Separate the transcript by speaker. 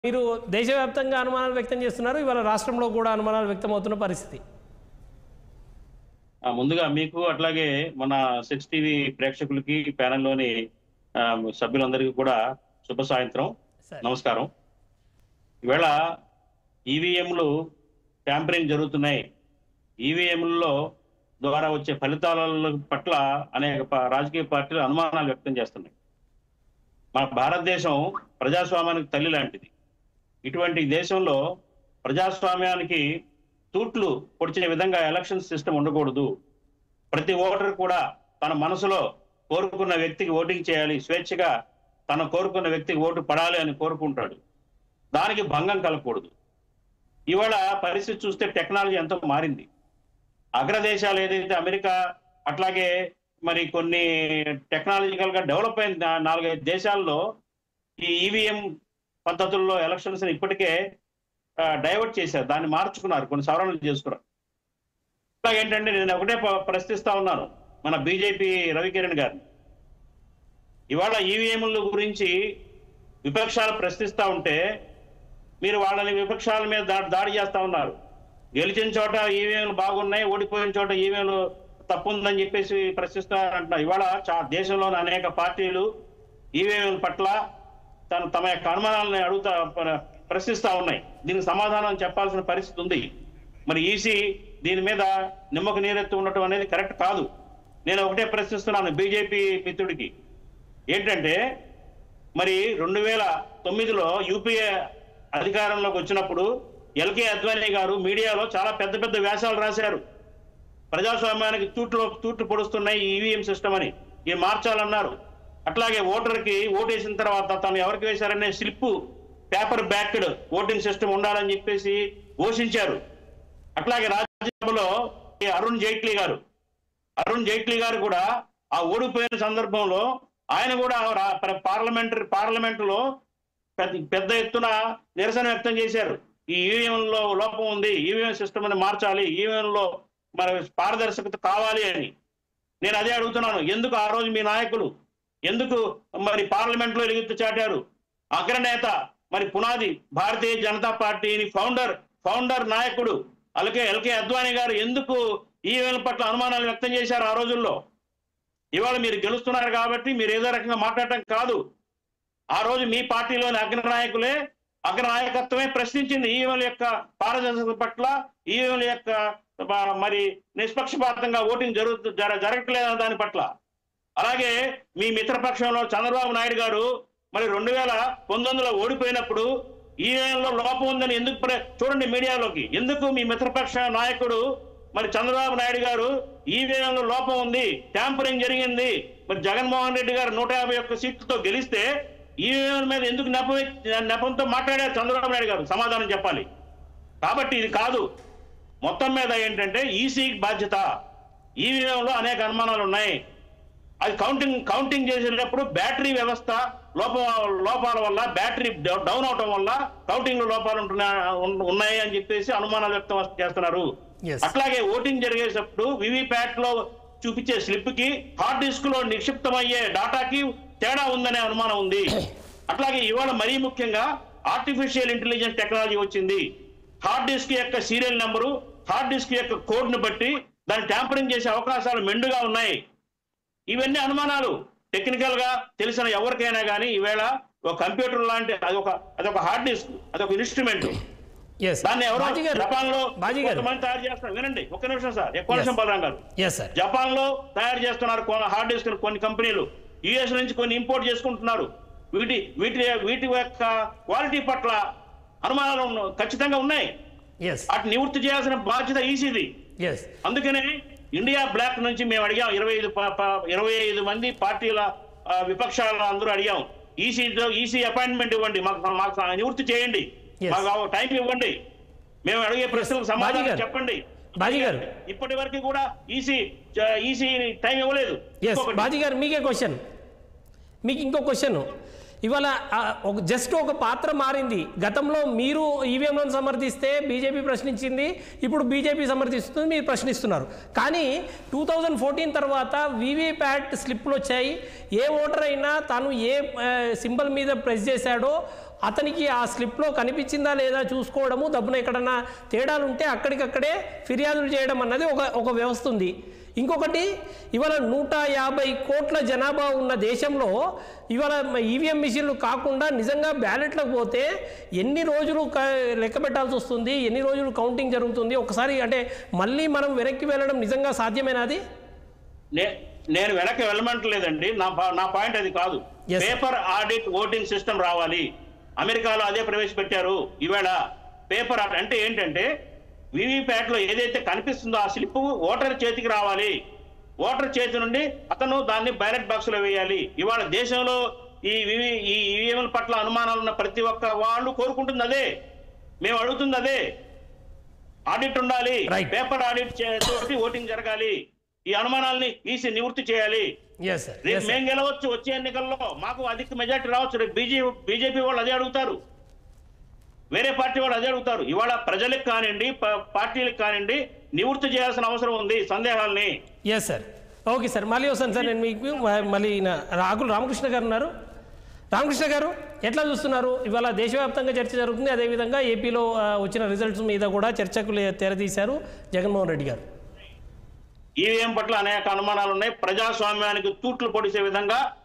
Speaker 1: మీరు దేశవ్యాప్తంగా అనుమానాలు వ్యక్తం చేస్తున్నారు ఇవాళ రాష్ట్రంలో కూడా అనుమానాలు వ్యక్తమవుతున్న పరిస్థితి
Speaker 2: ఆ, ముందుగా మీకు అట్లాగే మన సిక్స్ టీవీ ప్రేక్షకులకి ప్యానెల్లోని ఆ, సభ్యులందరికీ కూడా శుభ సాయంత్రం
Speaker 1: సరే
Speaker 2: నమస్కారం ఈవేళ ఈవీఎంలు ట్యాంపరింగ్ జరుగుతున్నాయి ఈవీఎంలలో ద్వారా వచ్చే ఫలితాల పట్ల అనేక ప- రాజకీయ పార్టీలు అనుమానాలు వ్యక్తం చేస్తున్నాయి మన భారతదేశం ప్రజాస్వామ్యానికి తల్లి లాంటిది ఇటువంటి దేశంలో ప్రజాస్వామ్యానికి తూట్లు పొడిచే విధంగా ఎలక్షన్ సిస్టమ్ ఉండకూడదు ప్రతి ఓటర్ కూడా తన మనసులో కోరుకున్న వ్యక్తికి ఓటింగ్ చేయాలి స్వేచ్ఛగా తన కోరుకున్న వ్యక్తికి ఓటు పడాలి అని కోరుకుంటాడు దానికి భంగం కలగకూడదు ఇవాళ పరిస్థితి చూస్తే టెక్నాలజీ ఎంతో మారింది అగ్రదేశాలు ఏదైతే అమెరికా అట్లాగే మరి కొన్ని టెక్నాలజికల్ గా డెవలప్ అయిన నా- నాలుగైదు దేశాల్లో ఈ ఈవీఎం పద్ధతుల్లో ఎలక్షన్స్ ఇప్పటికే డైవర్ట్ చేశారు దాన్ని మార్చుకున్నారు కొన్ని సవరణలు చేసుకున్నారు ఇట్లాగ ఏంటంటే నేను ఒకటే ప- ప్రశ్నిస్తా ఉన్నాను మన బీజేపీ రవికిరణ్ గారిని ఇవాళ ఈవీఎంల గురించి విపక్షాలు ప్రశ్నిస్తా ఉంటే మీరు వాళ్ళని విపక్షాల మీద దా- దాడి చేస్తా ఉన్నారు గెలిచిన చోట ఈవీఎంలు బాగున్నాయి ఓడిపోయిన చోట ఈవీఎంలు తప్పు ఉందని చెప్పేసి ప్రశ్నిస్తున్నారు అంటున్నారు ఇవాళ చా- దేశంలోని అనేక పార్టీలు ఈవీఎంల పట్ల తన తమ యొక్క అనుమానాలను అడుగుతా ప్ర- ప్రశ్నిస్తా ఉన్నాయి దీనికి సమాధానం చెప్పాల్సిన పరిస్థితి ఉంది మరి ఈసీ దీని మీద నిమ్మక నీరెత్తు ఉండటం అనేది కరెక్ట్ కాదు నేను ఒకటే ప్రశ్నిస్తున్నాను బీజేపీ మిత్రుడికి ఏంటంటే మరి రెండు వేల తొమ్మిదిలో యూపీఏ అధికారంలోకి వచ్చినప్పుడు ఎల్కే అద్వానీ గారు మీడియాలో చాలా పెద్ద పెద్ద వ్యాసాలు రాశారు ప్రజాస్వామ్యానికి తూట్లు తూట్లు పొడుస్తున్నాయి ఈ ఈవీఎం సిస్టమ్ అని ఇది మార్చాలన్నారు అట్లాగే ఓటర్కి ఓటేసిన తర్వాత తను ఎవరికి వేశారనే slip paper backed voting system ఉండాలని చెప్పేసి ఘోషించారు అట్లాగే రాజ్యసభలో ఈ అరుణ్ జైట్లీ గారు అరుణ్ జైట్లీ గారు కూడా ఆ ఓడిపోయిన సందర్భంలో ఆయన కూడా రా- ప్ర- పార్లమెంటరీ పార్లమెంటులో పెద్ద పెద్ద ఎత్తున నిరసన వ్యక్తం చేశారు ఈ ఈవీఎం లో లోపం ఉంది ఈవీఎం సిస్టమ్ ని మార్చాలి ఈవీఎం లో మరి పారదర్శకత కావాలి అని నేను అదే అడుగుతున్నాను ఎందుకు ఆ రోజు మీ నాయకులు ఎందుకు మరి పార్లమెంట్ లో ఎలుగెత్తు చాటారు అగ్రనేత మరి పునాది భారతీయ జనతా పార్టీని ఫౌండర్ ఫౌండర్ నాయకుడు అలాగే ఎల్కే అద్వానీ గారు ఎందుకు ఈవీఎం పట్ల అనుమానాలు వ్యక్తం చేశారు ఆ రోజుల్లో ఇవాళ మీరు గెలుస్తున్నారు కాబట్టి మీరు ఏదో రకంగా మాట్లాడటం కాదు ఆ రోజు మీ పార్టీలోని అగ్రనాయకులే అగ్రనాయకత్వమే ప్రశ్నించింది ఈవీఎంల యొక్క పారదర్శకత పట్ల ఈవీఎంల యొక్క బ- మరి నిష్పక్షపాతంగా ఓటింగ్ జరుగుతు జర జరగట్లేదన్న దాని పట్ల అలాగే మీ మిత్రపక్షంలో చంద్రబాబు నాయుడు గారు మరి రెండు వేల పంతొమ్మిదిలో ఓడిపోయినప్పుడు ఈవీఎంలో లోపం ఉందని ఎందుకు ప్ర- చూడండి మీడియాలోకి ఎందుకు మీ మిత్రపక్ష నాయకుడు మరి చంద్రబాబు నాయుడు గారు ఈవీఎంలో లోపం ఉంది ట్యాంపరింగ్ జరిగింది మరి జగన్మోహన్ రెడ్డి గారు నూట యాభై ఒక్క సీట్లతో గెలిస్తే ఈవీఎం మీద ఎందుకు నెప నెపంతో మాట్లాడారు చంద్రబాబు నాయుడు గారు సమాధానం చెప్పాలి కాబట్టి ఇది కాదు మొత్తం మీద ఏంటంటే ఈసీ బాధ్యత ఈవీఎంలో అనేక అనుమానాలు ఉన్నాయి అది కౌంటింగ్ కౌంటింగ్ చేసేటప్పుడు బ్యాటరీ వ్యవస్థ లోపం లోపాల వల్ల బ్యాటరీ డౌ- డౌన్ అవటం వల్ల కౌంటింగ్ లో లోపాలు ఉంటున్నా- ఉన్- ఉన్నాయి అని చెప్పేసి అనుమానాలు వ్యక్తం చేస్తున్నారు
Speaker 1: Yes.
Speaker 2: అట్లాగే ఓటింగ్ జరిగేటప్పుడు వివిప్యాట్ లో చూపించే స్లిప్ కి హార్డ్ డిస్క్ లో నిక్షిప్తమయ్యే డాటాకి తేడా ఉందనే అనుమానం ఉంది అట్లాగే ఇవాళ మరీ ముఖ్యంగా ఆర్టిఫిషియల్ ఇంటెలిజెన్స్ టెక్నాలజీ వచ్చింది హార్డ్ డిస్క్ యొక్క సీరియల్ నెంబరు హార్డ్ డిస్క్ యొక్క కోడ్ ను బట్టి దాన్ని ట్యాంపరింగ్ చేసే అవకాశాలు మెండుగా ఉన్నాయి ఇవన్నీ అనుమానాలు టెక్నికల్ గా తెలిసిన ఎవరికైనా కానీ ఈవేళ ఒక కంప్యూటర్ లాంటి అదొక అదొక హార్డ్ డిస్క్ అదొక ఇన్స్ట్రుమెంట్
Speaker 1: ఎస్
Speaker 2: దాన్ని ఎవరో
Speaker 1: బాజీ గారు
Speaker 2: జపాన్ లో
Speaker 1: బాజీ గారు
Speaker 2: కొంతమంది తయారు చేస్తారు వినండి ఒక్క నిమిషం సార్ ఎక్కువ నిమిషం
Speaker 1: Yes.
Speaker 2: బలరాం గారు
Speaker 1: ఎస్ సార్
Speaker 2: జపాన్ లో తయారు చేస్తున్నారు కొన్ని హార్డ్ డిస్క్ కొన్ని కంపెనీలు యుఎస్ నుంచి కొన్ని ఇంపోర్ట్ చేసుకుంటున్నారు వీటి వీటి వీటి యొక్క క్వాలిటీ పట్ల అనుమానాలు ఉన్న- ఖచ్చితంగా ఉన్నాయి
Speaker 1: ఎస్
Speaker 2: వాటిని నివృత్తి చేయాల్సిన బాధ్యత ఈసీది
Speaker 1: ఎస్
Speaker 2: అందుకనే ఇండియా బ్లాక్ నుంచి మేము అడిగాం ఇరవై ఐదు ప- ప- ఇరవై ఐదు మంది పార్టీల ఆ, విపక్షాల అందరూ అడిగాం ఈసీ ఈసీ అపాయింట్మెంట్ ఇవ్వండి మాకు మాకు నివృత్తి చేయండి
Speaker 1: Yes.
Speaker 2: మాకు టైం ఇవ్వండి మేము అడిగే ప్రశ్నలకు
Speaker 1: బాజీ
Speaker 2: సమాధానం
Speaker 1: గారు.
Speaker 2: చెప్పండి
Speaker 1: బాజీ గారు
Speaker 2: ఇప్పటి వరకు కూడా ఈసీ ఈసీ టైం ఇవ్వలేదు
Speaker 1: ఎస్
Speaker 2: ఇంకొకటి.
Speaker 1: బాజీ గారు మీకే క్వశ్చన్ మీకు ఇంకో క్వశ్చన్ ఇవాళ ఆ, ఒక జస్ట్ ఒక పాత్ర మారింది గతంలో మీరు ఈవీఎంలను సమర్థిస్తే బీజేపీ ప్రశ్నించింది ఇప్పుడు బీజేపీ సమర్థిస్తుంది మీరు ప్రశ్నిస్తున్నారు కానీ టూ థౌజండ్ ఫోర్టీన్ తర్వాత వీవీప్యాట్ స్లిప్లు వచ్చాయి ఏ ఓటర్ అయినా తాను ఏ సింబల్ మీద ప్రెస్ చేశాడో అతనికి ఆ స్లిప్లో కనిపించిందా లేదా చూసుకోవడము దబ్బున ఎక్కడన్నా తేడాలు ఉంటే అక్కడికక్కడే ఫిర్యాదులు చేయడం అన్నది ఒక ఒక వ్యవస్థ ఉంది ఇంకొకటి ఇవాళ నూట యాభై కోట్ల జనాభా ఉన్న దేశంలో ఇవాళ ఈవీఎం మిషన్లు కాకుండా నిజంగా బ్యాలెట్లకు పోతే ఎన్ని రోజులు క- లెక్క పెట్టాల్సి వస్తుంది ఎన్ని రోజులు కౌంటింగ్ జరుగుతుంది ఒకసారి అంటే మళ్ళీ మనం వెనక్కి వెళ్ళడం నిజంగా సాధ్యమేనా అది
Speaker 2: నే- నేను వెనక్కి వెళ్ళమంటలేదండి నా పా- నా పాయింట్ అది కాదు
Speaker 1: Yes.
Speaker 2: Paper audit voting system రావాలి అమెరికాలో అదే ప్రవేశపెట్టారు ఈవేళ పేపర్ ఆడిట్ అంటే ఏంటంటే వివిప్యాట్ లో ఏదైతే కనిపిస్తుందో ఆ స్లిప్ ఓటర్ చేతికి రావాలి ఓటర్ చేతి నుండి అతను దాన్ని బ్యాలెట్ బాక్స్ లో వేయాలి ఇవాళ దేశంలో ఈ వివి ఈ ఈవీఎంల పట్ల అనుమానాలు ఉన్న ప్రతి ఒక్క వాళ్ళు కోరుకుంటుంది అదే మేము అడుగుతుంది అదే ఆడిట్ ఉండాలి
Speaker 1: Right.
Speaker 2: పేపర్ ఆడిట్ చే- తోటి ఓటింగ్ జరగాలి ఈ అనుమానాల్ని ఈసీ నివృత్తి చేయాలి
Speaker 1: ఎస్ సార్
Speaker 2: రేపు మేము గెలవచ్చు వచ్చే ఎన్నికల్లో మాకు అధిక మెజార్టీ రావచ్చు రేపు బీజేపీ బీజేపీ వాళ్ళు అదే అడుగుతారు వేరే పార్టీ వాళ్ళు అదే అడుగుతారు ఇవాళ ప్రజలకు కానివ్వండి ప- పార్టీలకు కానివ్వండి నివృత్తి చేయాల్సిన అవసరం ఉంది సందేహాల్ని
Speaker 1: ఎస్ సార్ ఓకే సార్ మళ్ళీ వస్తాను సార్ నేను మీకు మ- మళ్ళీ ఈయన రాకుల్ రామకృష్ణ గారు ఉన్నారు రామకృష్ణ గారు ఎట్లా చూస్తున్నారు ఇవాళ దేశవ్యాప్తంగా చర్చ జరుగుతుంది అదేవిధంగా ఏపీలో ఆ, వచ్చిన రిజల్ట్స్ మీద కూడా చర్చకు లే- తెరదీశారు జగన్మోహన్ రెడ్డి గారు
Speaker 2: ఈవీఎం పట్ల అనేక అనుమానాలు ఉన్నాయి ప్రజాస్వామ్యానికి తూట్లు పొడిసే విధంగా